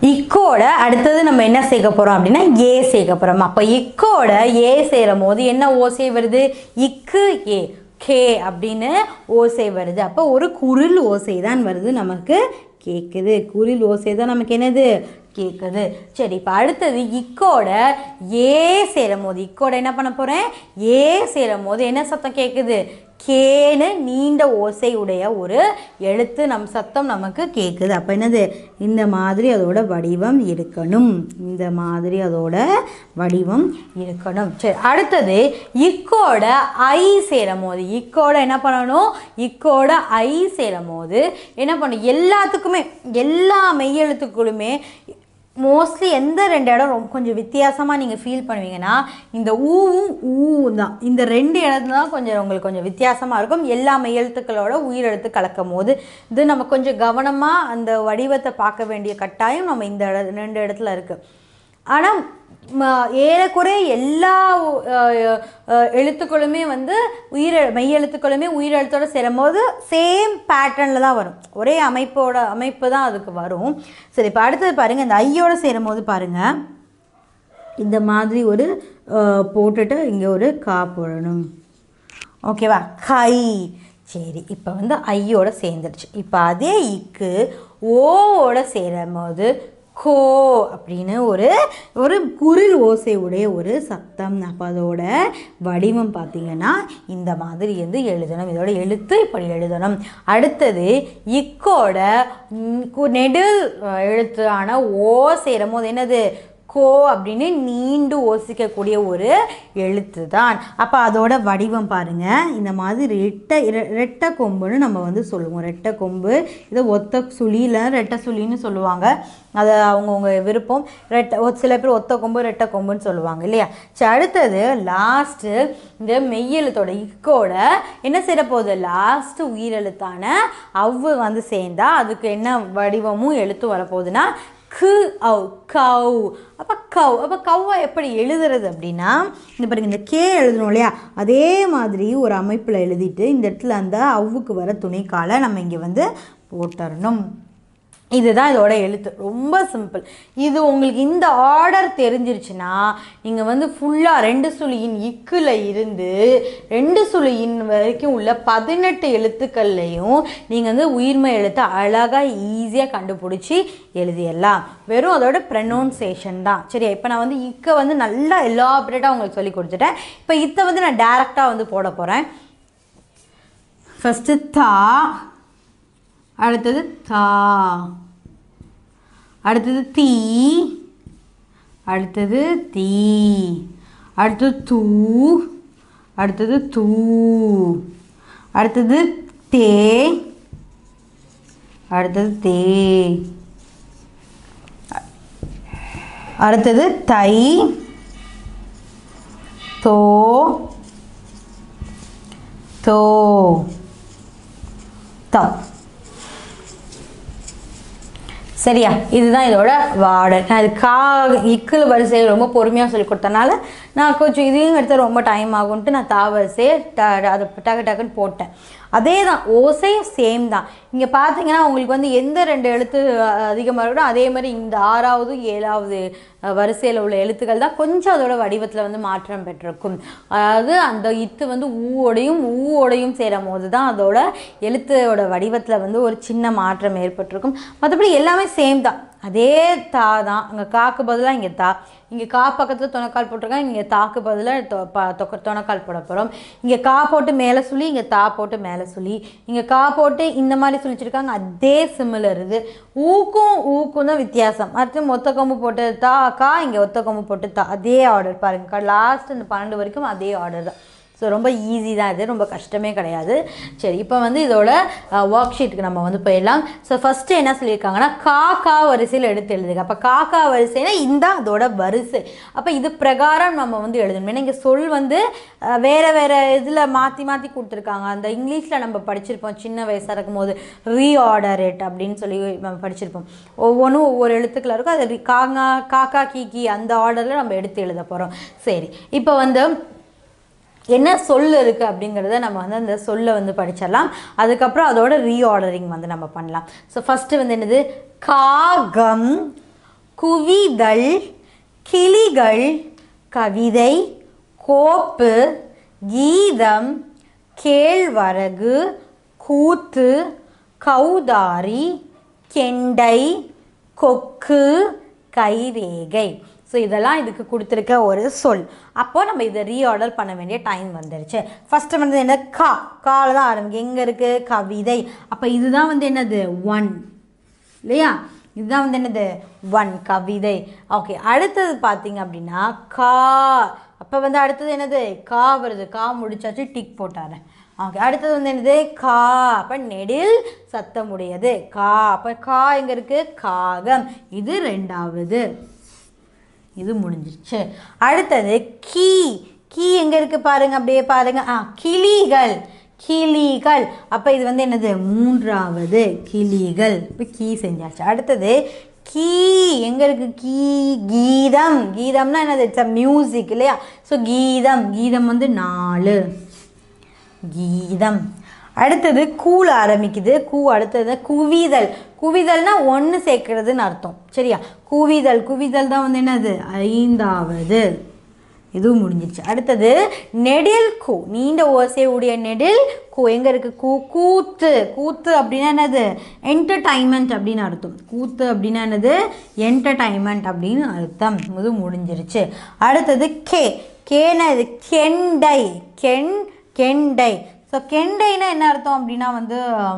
இக்கோட அடுத்தது நம்ம என்ன சேர்க்க போகிறோம் அப்படின்னா ஏ சேர்க்க போகிறோம் அப்போ இக்கோட ஏ சேரும் போது என்ன ஓசை வருது இக்கு ஏ கே அப்படின்னு ஓசை வருது அப்போ ஒரு குரில் ஓசை தான் வருது நமக்கு கேட்குது குரில் ஓசை தான் நமக்கு என்னது கேட்குது சரி இப்போ அடுத்தது இக்கோட ஏ சேரும் போது இக்கோட என்ன பண்ண போகிறேன் ஏ சேரும் போது என்ன சத்தம் கேட்குது கேன்னு நீண்ட ஓசை உடைய ஒரு எழுத்து நம் சத்தம் நமக்கு கேட்குது அப்போ என்னது இந்த மாதிரி அதோட வடிவம் இருக்கணும் இந்த மாதிரி அதோட வடிவம் இருக்கணும் சரி அடுத்தது இக்கோட ஐ சேரும் போது இக்கோட என்ன பண்ணணும் இக்கோட ஐ சேரும் போது என்ன பண்ணணும் எல்லாத்துக்குமே எல்லா மெய்யெழுத்துக்களுமே மோஸ்ட்லி எந்த ரெண்டு இடம் ரொம்ப கொஞ்சம் வித்தியாசமாக நீங்கள் ஃபீல் பண்ணுவீங்கன்னா இந்த ஊவும் ஊவும் தான் இந்த ரெண்டு இடத்துல தான் கொஞ்சம் உங்களுக்கு கொஞ்சம் வித்தியாசமாக இருக்கும் எல்லா மெய்யெழுத்துக்களோட உயிரெழுத்து கலக்கும் போது இது நம்ம கொஞ்சம் கவனமாக அந்த வடிவத்தை பார்க்க வேண்டிய கட்டாயம் நம்ம இந்த இட ரெண்டு இடத்துல இருக்குது ஆனால் ஏறக்குறைய எல்லா அஹ், அஹ், எழுத்துக்களுமே வந்து உயிர் மெய்யெழுத்துக்களுமே உயிரெழுத்தோட சேரும்போது சேம் பேட்டர்னில் தான் வரும் ஒரே அமைப்போட அமைப்பு தான் அதுக்கு வரும் சரி இப்போ அடுத்தது பாருங்கள் இந்த ஐயோட சேரும்போது பாருங்கள் இந்த மாதிரி ஒரு அஹ், போட்டுட்டு இங்கே ஒரு கா போடணும் ஓகேவா கை சரி இப்போ வந்து ஐயோட சேர்ந்துருச்சு இப்போ அதே இக்கு ஓவோட சேரும் போது கோ அப்படின்னு ஒரு ஒரு குரில் ஓசை உடைய ஒரு சத்தம் அப்போ அதோட வடிவம் பார்த்தீங்கன்னா இந்த மாதிரி வந்து எழுதணும் இதோட எழுத்து இப்படி எழுதணும் அடுத்தது இக்கோட ம், கு- நெடில் அஹ், எழுத்தான ஓ சேரும் போது என்னது கோ அப்படின்னு நீண்டு ஓசிக்கக்கூடிய ஒரு எழுத்து தான் அப்போ அதோட வடிவம் பாருங்க இந்த மாதிரி ரெட்டை இர- ரெட்டை கொம்புன்னு நம்ம வந்து சொல்லுவோம் ரெட்டை கொம்பு இதை ஒத்த சுழியில் ரெட்டை சுழின்னு சொல்லுவாங்க அதை அவங்கவுங்க விருப்பம் ரெட்டை ஒரு சில பேர் ஒத்த கொம்பு ரெட்டை கொம்புன்னு சொல்லுவாங்க இல்லையா சரி அடுத்தது லாஸ்ட்டு இந்த மெய்யெழுத்தோட இக்கோட என்ன செய்ய போகுது லாஸ்ட்டு உயிரெழுத்தான அவ்வு வந்து சேர்ந்தா அதுக்கு என்ன வடிவமும் எழுத்து வரப்போகுதுன்னா கு அவ் கவ் அப்போ கவ் அப்போ கவ்வை எப்படி எழுதுறது அப்படின்னா இந்த பாருங்க இந்த கே எழுதணும் இல்லையா அதே மாதிரி ஒரு அமைப்பில் எழுதிட்டு இந்த இடத்துல அந்த அவ்வுக்கு வர துணைக்காலை நம்ம இங்கே வந்து போட்டுறணும் இதுதான் இதோட எழுத்து ரொம்ப சிம்பிள் இது உங்களுக்கு இந்த ஆர்டர் தெரிஞ்சிருச்சுன்னா நீங்கள் வந்து ஃபுல்லாக ரெண்டு சுழியின் இக்கில் இருந்து ரெண்டு சுழியின் வரைக்கும் உள்ள பதினெட்டு எழுத்துக்கள்லையும் நீங்கள் வந்து உயிர்மை எழுத்தை அழகாக ஈஸியாக கண்டுபிடிச்சி எழுதிடலாம் வெறும் அதோட ப்ரனௌன்சேஷன் தான் சரியா இப்போ நான் வந்து இக்கை வந்து நல்லா எலாபரேட்டாக உங்களுக்கு சொல்லி கொடுத்துட்டேன் இப்போ இத்தை வந்து நான் டேரெக்டாக வந்து போட போகிறேன் ஃபஸ்ட்டு தா அடுத்தது தா அடுத்தது தீ அடுத்தது தீ அடுத்தது தூ அடுத்தது தூ அடுத்தது தே அடுத்தது தே அடுத்தது தை தோ தோ தம் சரியா இதுதான் இதோட வார்டர் நான் இது கா இக்கில் வரிசையை ரொம்ப பொறுமையாக சொல்லி கொடுத்தனால நான் கொஞ்சம் இதையும் எடுத்து ரொம்ப டைம் ஆகும்ட்டு நான் தா வரிசையை ட அதை டக்கு டக்குன்னு போட்டேன் அதே தான் ஓசையும் சேம் தான் இங்கே பார்த்தீங்கன்னா உங்களுக்கு வந்து எந்த ரெண்டு எழுத்து அதிகமாக இருக்கோ அதே மாதிரி இந்த ஆறாவது ஏழாவது வரிசையில் உள்ள எழுத்துக்கள் தான் கொஞ்சம் அதோட வடிவத்தில் வந்து மாற்றம் பெற்றிருக்கும் அதாவது அந்த இத்து வந்து ஊவோடையும் ஊவோடையும் சேரும் போது தான் அதோட எழுத்தோட வடிவத்தில் வந்து ஒரு சின்ன மாற்றம் ஏற்பட்டிருக்கும் மற்றபடி எல்லாமே சேம் தான் அதே தா தான் அங்கே காக்கு பதிலாக இங்கே தா இங்கே கா பக்கத்தில் தொணக்கால் போட்டிருக்காங்க இங்கே தாக்கு பதிலாக தொ ப தொக்க தொணக்கால் போட போகிறோம் இங்கே கா போட்டு மேலே சொல்லி இங்கே தா போட்டு மேலே சொல்லி இங்கே கா போட்டு இந்த மாதிரி சொல்லிச்சிருக்காங்க அதே சிமிலர் இது ஊக்கும் ஊக்கும் தான் வித்தியாசம் அடுத்து மொத்த கொம்பு போட்டு தா கா இங்கே ஒத்த கொம்பு போட்டு தா அதே ஆர்டர் பாருங்க லாஸ்ட் இந்த பன்னெண்டு வரைக்கும் அதே ஆர்டர் தான் ஸோ ரொம்ப ஈஸி தான் இது ரொம்ப கஷ்டமே கிடையாது சரி இப்போ வந்து இதோட ஒர்க் ஷீட்டுக்கு நம்ம வந்து போயிடலாம் ஸோ ஃபஸ்ட்டு என்ன சொல்லியிருக்காங்கன்னா காக்கா வரிசையில் எடுத்து எழுதுங்க அப்போ காக்கா வரிசைனா இந்த அதோட வரிசை அப்போ இது பிரகாரம் நம்ம வந்து எழுதணும் ஏன்னா இங்கே சொல் வந்து அஹ், வேற வேற இதில் மாற்றி மாற்றி கொடுத்துருக்காங்க அந்த இங்கிலீஷில் நம்ம படிச்சிருப்போம் சின்ன வயசாக இருக்கும்போது ரீஆர்டர் இட் அப்படின்னு சொல்லி நம்ம படிச்சிருப்போம் ஒவ்வொன்றும் ஒவ்வொரு எழுத்துக்கள் இருக்கும் அது re- காங்கா காக்கா கீக்கி அந்த ஆர்டரில் நம்ம எடுத்து எழுத போகிறோம் சரி இப்போ வந்து என்ன சொல் இருக்குது அப்படிங்கிறத நம்ம வந்து அந்த சொல்லை வந்து படிச்சிடலாம் அதுக்கப்புறம் அதோட ரீஆர்டரிங் வந்து நம்ம பண்ணலாம் ஸோ ஃபஸ்ட்டு வந்து என்னது காகம் குவிதல் கிளிகள் கவிதை கோப்பு கீதம் கேழ்வரகு கூத்து கௌதாரி கெண்டை கொக்கு கைரேகை ஸோ இதெல்லாம் இதுக்கு கொடுத்துருக்க ஒரு சொல் அப்போ நம்ம இதை ரீஆர்டர் பண்ண வேண்டிய டைம் வந்துருச்சு ஃபஸ்ட்டு வந்து என்ன கா கால தான் ஆரம்பிக்கும் எங்கே இருக்குது கவிதை அப்போ இதுதான் வந்து என்னது ஒன் இல்லையா இதுதான் வந்து என்னது ஒன் கவிதை ஓகே அடுத்தது பார்த்தீங்க அப்படின்னா கா அப்போ வந்து அடுத்தது என்னது கா வருது கா முடிச்சாச்சு டிக் போட்டாரு ஓகே அடுத்தது வந்து என்னது கா அப்போ நெடில் சத்தமுடையது கா அப்போ கா எங்கே இருக்குது காகம் இது ரெண்டாவது இது முடிஞ்சிருச்சு அடுத்தது கீ கீ எங்கே இருக்குது பாருங்க அப்படியே பாருங்க ஆ கிளிகள் கிளிகள் அப்போ இது வந்து என்னது மூன்றாவது கிளிகள் இப்போ கீ செஞ்சாச்சு அடுத்தது கீ எங்கே இருக்குது கீ கீதம் கீதம்னா என்னது இட்ஸ் அ மியூசிக் இல்லையா ஸோ கீதம் கீதம் வந்து நாலு கீதம் அடுத்தது கூல ஆரம்பிக்குது கூ அடுத்தது குவிதல் குவிதல்னா ஒன்று சேர்க்கறதுன்னு அர்த்தம் சரியா குவிதல் குவிதல் தான் வந்து என்னது ஐந்தாவது இதுவும் முடிஞ்சிருச்சு அடுத்தது நெடில் கூ நீண்ட ஓசை உடைய நெடில் கூ எங்கே இருக்குது கூ கூத்து கூத்து அப்படின்னா என்னது என்டர்டைன்மெண்ட் அப்படின்னு அர்த்தம் கூத்து அப்படின்னா என்னது என்டர்டைன்மெண்ட் அப்படின்னு அர்த்தம் இது முடிஞ்சிருச்சு அடுத்தது கே கேனா இது கெண்டை கெண் கெண்டை ஸோ கெண்டைனா என்ன அர்த்தம் அப்படின்னா வந்து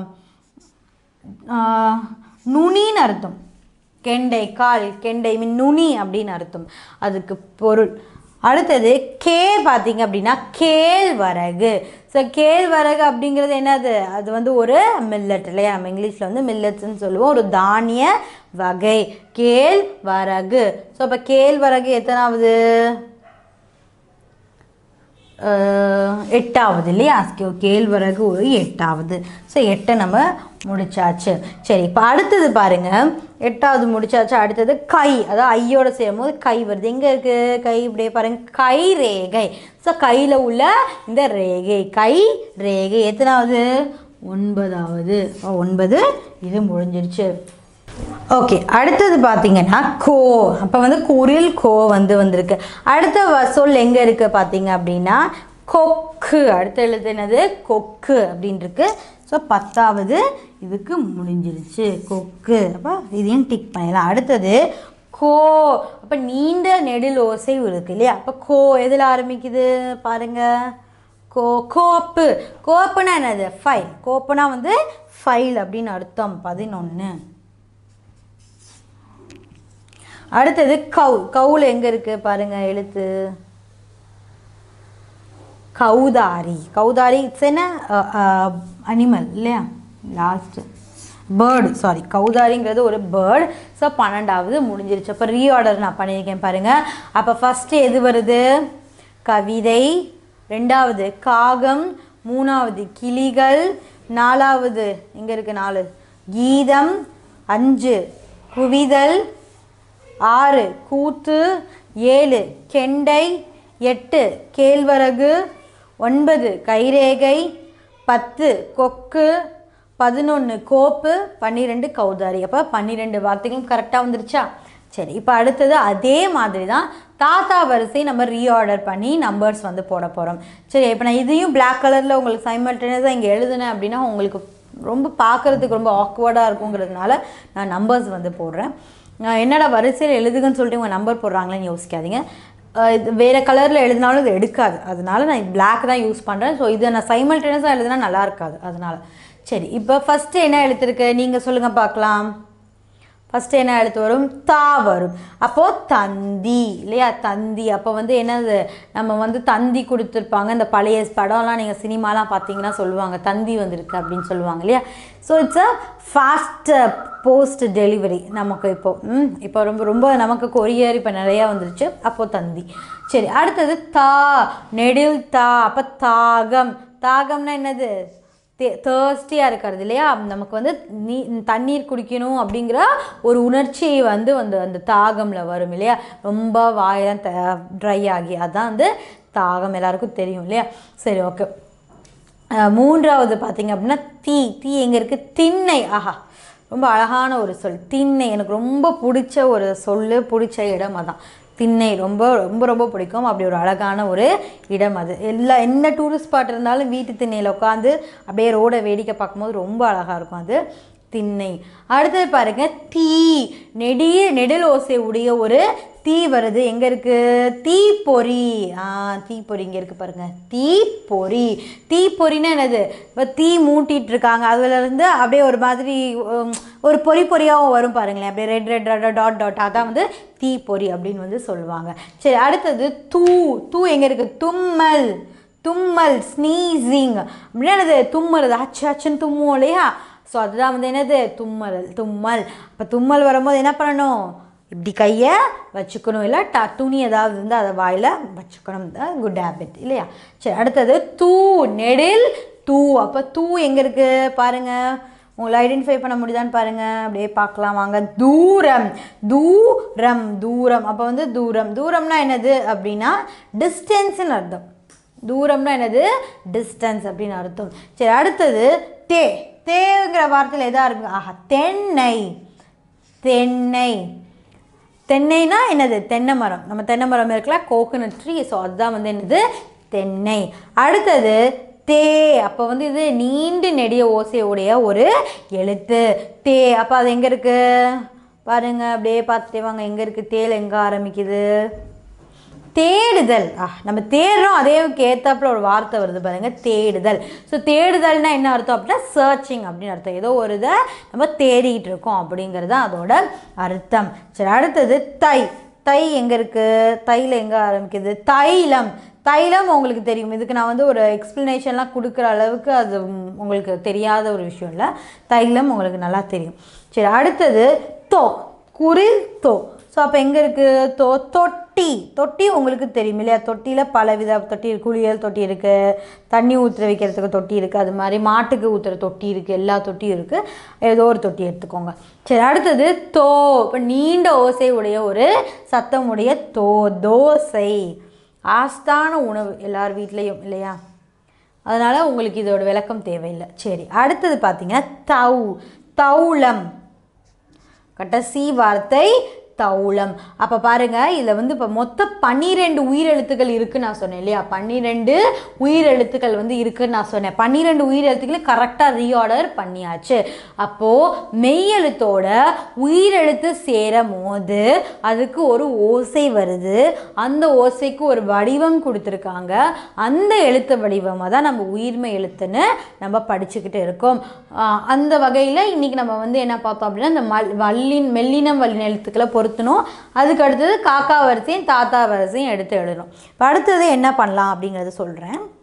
ஆஹ், நுனின்னு அர்த்தம் கெண்டை கால் கெண்டை மீன் நுனி அப்படின்னு அர்த்தம் அதுக்கு பொருள் அடுத்தது கே பார்த்தீங்க அப்படின்னா கேழ்வரகு ஸோ கேழ்வரகு அப்படிங்கிறது என்னது அது வந்து ஒரு மில்லட் இல்லையா நம்ம இங்கிலீஷில் வந்து மில்லட்ஸ்ன்னு சொல்லுவோம் ஒரு தானிய வகை கேழ்வரகு ஸோ அப்போ கேழ்வரகு எத்தனாவது அஹ், எட்டாவது இல்லையா கே- கேழ்வரகு ஒரு எட்டாவது ஸோ எட்டை நம்ம முடிச்சாச்சு சரி இப்போ அடுத்தது பாருங்க எட்டாவது முடிச்சாச்சு அடுத்தது கை அதாவது ஐயோட சேரும்போது கை வருது எங்கே இருக்குது கை இப்படியே பாருங்க கை ரேகை ஸோ கையில் உள்ள இந்த ரேகை கை ரேகை எத்தனாவது ஒன்பதாவது அப்ப ஒன்பது இது முடிஞ்சிருச்சு ஓகே அடுத்தது பார்த்தீங்கன்னா கோ அப்போ வந்து குரில் கோ வந்து வந்திருக்கு அடுத்த வ- சொல் எங்கே இருக்குது பார்த்தீங்க அப்படின்னா கொக்கு அடுத்த எழுத்து என்னது கொக்கு அப்படின்னு இருக்கு ஸோ பத்தாவது இதுக்கு முடிஞ்சிருச்சு கொக்கு அப்போ இதையும் டிக் பண்ணிடலாம் அடுத்தது கோ அப்போ நீண்ட நெடில் ஓசை இருக்கு இல்லையா அப்போ கோ எதில் ஆரம்பிக்குது பாருங்க கோ கோப்பு கோப்புனா என்னது ஃபைல் கோப்புனா வந்து ஃபைல் அப்படின்னு அர்த்தம் பதினொன்று அடுத்தது கவு கவுல எங்க இருக்கு பாருங்க எழுத்து கௌதாரி கௌதாரி இட்ஸ் என்ன அனிமல் இல்லையா லாஸ்ட் பேர்டு சாரி கௌதாரிங்கிறது ஒரு பேர்டு ஸோ பன்னெண்டாவது முடிஞ்சிருச்சு அப்போ ரீஆர்டர் நான் பண்ணியிருக்கேன் பாருங்கள் அப்போ ஃபஸ்ட்டு எது வருது கவிதை ரெண்டாவது காகம் மூணாவது கிளிகள் நாலாவது எங்கே இருக்குது நாலு கீதம் அஞ்சு குவிதல் ஆறு கூத்து ஏழு கெண்டை எட்டு கேழ்வரகு ஒன்பது கைரேகை பத்து கொக்கு பதினொன்று கோப்பு பன்னிரெண்டு கௌதாரி அப்போ பன்னிரெண்டு வார்த்தைகளும் கரெக்டாக வந்துருச்சா சரி இப்போ அடுத்தது அதே மாதிரி தான் தாத்தா வரிசை நம்ம ரீஆர்டர் பண்ணி நம்பர்ஸ் வந்து போட போகிறோம் சரி இப்போ நான் இதையும் Black கலரில் உங்களுக்கு சைமல்டேனியஸாக இங்கே எழுதுனேன் அப்படின்னா உங்களுக்கு ரொம்ப பார்க்குறதுக்கு ரொம்ப ஆக்வர்டாக இருக்குங்கிறதுனால நான் நம்பர்ஸ் வந்து போடுறேன் நான் என்னடா வரிசையில் எழுதுங்கன்னு சொல்லிட்டு உங்கள் நம்பர் போடுறாங்களேன்னு யோசிக்காதீங்க அஹ் இது வேறு கலரில் எழுதினாலும் இது எடுக்காது அதனால நான் Black தான் யூஸ் பண்ணுறேன் ஸோ இதை நான் சைமல்டேனியஸாக எழுதுனா நல்லா இருக்காது அதனால சரி இப்போ ஃபஸ்ட்டு என்ன எழுத்துருக்கு நீங்கள் சொல்லுங்கள் பார்க்கலாம் ஃபஸ்ட்டு என்ன எழுத்து வரும் தா வரும் அப்போது தந்தி இல்லையா தந்தி அப்போ வந்து என்னது நம்ம வந்து தந்தி கொடுத்துருப்பாங்க இந்த பழைய படம்லாம் நீங்கள் சினிமாலாம் பார்த்தீங்கன்னா சொல்லுவாங்க தந்தி வந்திருக்கு அப்படின்னு சொல்லுவாங்க இல்லையா so it's a fast post delivery நமக்கு இப்போ ம் இப்போ ரொம்ப ரொம்ப நமக்கு கொரியர் இப்போ நிறையா வந்துருச்சு அப்போது தந்தி சரி அடுத்தது தா நெடில் தா அப்போ தாகம் தாகம்னா என்னது தே தேர்ஸ்டியாக இருக்கிறது இல்லையா நமக்கு வந்து நீ தண்ணீர் குடிக்கணும் அப்படிங்கிற ஒரு உணர்ச்சி வந்து வந்து அந்த தாகமில் வரும் இல்லையா ரொம்ப வாயெல்லாம் த ட்ரை ஆகி அதான் வந்து தாகம் எல்லாருக்கும் தெரியும் இல்லையா சரி ஓகே மூன்றாவது பார்த்தீங்க அப்படின்னா தீ தீ எங்கே இருக்குது திண்ணை ஆஹா ரொம்ப அழகான ஒரு சொல் திண்ணை எனக்கு ரொம்ப பிடிச்ச ஒரு சொல் பிடிச்ச இடம் அதான் திண்ணை ரொம்ப ரொம்ப ரொம்ப பிடிக்கும் அப்படி ஒரு அழகான ஒரு இடம் அது எல்லா என்ன டூரிஸ்ட் ஸ்பாட் இருந்தாலும் வீட்டு திண்ணையில் உட்காந்து அப்படியே ரோடை வேடிக்கை பார்க்கும்போது ரொம்ப அழகாக இருக்கும் அது திண்ணை அடுத்தது பாருங்க தீ நெடிய நெடில் ஓசை உடைய ஒரு தீ வருது எங்கே இருக்குது தீப்பொறி ஆ தீப்பொறி இங்கே இருக்குது பாருங்க தீப்பொறி தீப்பொறின்னா என்னது இப்போ தீ மூட்டிட்டு இருக்காங்க அதுலேருந்து அப்படியே ஒரு மாதிரி உம், ஒரு பொறி பொறியாகவும் வரும் பாருங்களேன் அப்படியே red red red dot dot அதான் வந்து தீப்பொறி அப்படின்னு வந்து சொல்லுவாங்க சரி அடுத்தது தூ தூ எங்கே இருக்குது தும்மல் தும்மல் ஸ்னீசிங் அப்படின்னா என்னது தும்முறது அச்சு அச்சுன்னு தும்முவோம் இல்லையா ஸோ அதுதான் வந்து என்னது தும்மல் தும்மல் அப்போ தும்மல் வரும்போது என்ன பண்ணணும் இப்படி கையை வச்சுக்கணும் இல்லை ட துணி ஏதாவது இருந்தால் அதை வாயில் வச்சுக்கணும் குட் ஹேபிட் இல்லையா சரி அடுத்தது தூ நெடில் தூ அப்போ தூ எங்கே இருக்குது பாருங்கள் உங்களை ஐடென்டிஃபை பண்ண முடியுதான்னு பாருங்கள் அப்படியே பார்க்கலாம் வாங்க தூரம் தூரம் தூரம் அப்போ வந்து தூரம் தூரம்னா என்னது அப்படின்னா டிஸ்டன்ஸ்னு அர்த்தம் தூரம்னா என்னது டிஸ்டன்ஸ் அப்படின்னு அர்த்தம் சரி அடுத்தது தே தேங்கிற வார்த்தையில் எதா இருக்கு ஆஹா தென்னை தென்னை தென்னைனா என்னது தென்னை மரம் நம்ம தென்னை மரம் இருக்குல்ல கோகனட் ட்ரீ ஸோ அதுதான் வந்து என்னது தென்னை அடுத்தது தே அப்போ வந்து இது நீண்டு நெடிய ஓசையுடைய ஒரு எழுத்து தே அப்போ அது எங்கே இருக்குது பாருங்க அப்படியே பார்த்துட்டே வாங்க எங்கே இருக்குது தேல் எங்கே ஆரம்பிக்குது தேடுதல் ஆ நம்ம தேடுறோம் அதே ஏத்தாப்புல ஒரு வார்த்தை வருது பாருங்க தேடுதல் ஸோ தேடுதல்னா என்ன அர்த்தம் அப்படின்னா சர்ச்சிங் அப்படின்னு அர்த்தம் ஏதோ ஒரு இதை நம்ம தேடிட்டு இருக்கோம் அப்படிங்கிறது தான் அதோட அர்த்தம் சரி அடுத்தது தை தை எங்கே இருக்குது தையில் எங்கே ஆரம்பிக்குது தைலம் தைலம் உங்களுக்கு தெரியும் இதுக்கு நான் வந்து ஒரு எக்ஸ்ப்ளனேஷன்லாம் கொடுக்குற அளவுக்கு அது உம், உங்களுக்கு தெரியாத ஒரு விஷயம் இல்லை தைலம் உங்களுக்கு நல்லா தெரியும் சரி அடுத்தது தோ குரில் தோ ஸோ அப்போ எங்கே இருக்குது தோ தொட்டி தொட்டி உங்களுக்கு தெரியும் இல்லையா தொட்டியில் பல வித தொட்டி இருக்கு. குளியல் தொட்டி இருக்குது தண்ணி ஊற்றுற வைக்கிறதுக்கு தொட்டி இருக்குது அது மாதிரி மாட்டுக்கு ஊற்றுற தொட்டி இருக்குது எல்லா தொட்டியும் இருக்குது ஏதோ ஒரு தொட்டி எடுத்துக்கோங்க சரி அடுத்தது தோ இப்போ நீண்ட ஓசை உடைய ஒரு சத்தம் உடைய தோ தோசை ஆஸ்தான உணவு எல்லார் வீட்லேயும் இல்லையா அதனால் உங்களுக்கு இதோட விளக்கம் தேவையில்லை சரி அடுத்தது பார்த்தீங்கன்னா தௌ தௌளம் கடைசி வார்த்தை தௌளம் அப்போ பாருங்க இதில் வந்து இப்போ மொத்த பன்னிரெண்டு உயிரெழுத்துக்கள் இருக்குன்னு நான் சொன்னேன் இல்லையா பன்னிரெண்டு உயிரெழுத்துக்கள் வந்து இருக்குன்னு நான் சொன்னேன் பன்னிரெண்டு உயிரெழுத்துக்களை கரெக்டாக ரீஆர்டர் பண்ணியாச்சு அப்போது மெய்யெழுத்தோட உயிரெழுத்து சேரும் போது அதுக்கு ஒரு ஓசை வருது அந்த ஓசைக்கு ஒரு வடிவம் கொடுத்துருக்காங்க அந்த எழுத்து வடிவமாக தான் நம்ம உயிர்மை எழுத்துன்னு நம்ம படிச்சுக்கிட்டு இருக்கோம் ஆஹ் அந்த வகையில் இன்றைக்கி நம்ம வந்து என்ன பார்த்தோம் அப்படின்னா இந்த மல் வல்லின் மெல்லினம் வல்லின எழுத்துக்களை பொருத்தணும் அதுக்கு அடுத்தது காக்கா வரிசையும் தாத்தா வரிசையும் எடுத்து எழுதணும் இப்போ அடுத்தது என்ன பண்ணலாம் அப்படிங்கிறத சொல்கிறேன்